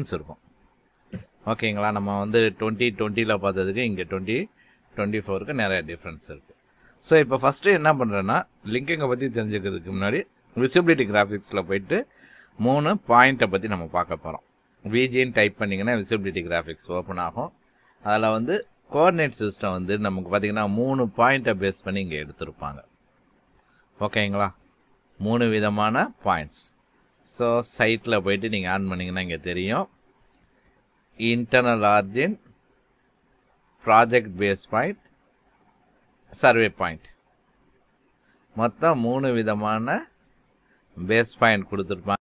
difference இருக்கும் ஓகேங்களா நம்ம வந்து டுவெண்ட்டி டுவெண்ட்டியில் பார்த்ததுக்கு இங்கே டுவெண்ட்டி டுவெண்ட்டி ஃபோருக்கு நிறைய டிஃப்ரென்ஸ் இருக்குது ஸோ இப்போ ஃபஸ்ட்டு என்ன பண்ணுறேன்னா லிங்கிங்கை பற்றி தெரிஞ்சுக்கிறதுக்கு முன்னாடி விசிபிலிட்டி கிராஃபிக்ஸில் போயிட்டு மூணு பாயிண்ட்டை பற்றி நம்ம பார்க்க போகிறோம் விஜின்னு டைப் பண்ணிங்கன்னா விசிபிலிட்டி கிராஃபிக்ஸ் ஓப்பன் ஆகும் அதில் வந்து கோஆர்டினேட் சிஸ்டம் வந்து நமக்கு பார்த்திங்கன்னா மூணு பாயிண்ட்டை பேஸ் பண்ணி இங்கே எடுத்திருப்பாங்க ஓகேங்களா மூணு விதமான பாயிண்ட்ஸ் ஸோ சைட்டில் போயிட்டு நீங்கள் ஆன் பண்ணிங்கன்னா இங்கே தெரியும் internal origin project base point survey point மொத்தம் மூணு விதமான பேஸ் பாயிண்ட் கொடுத்துருப்பாங்க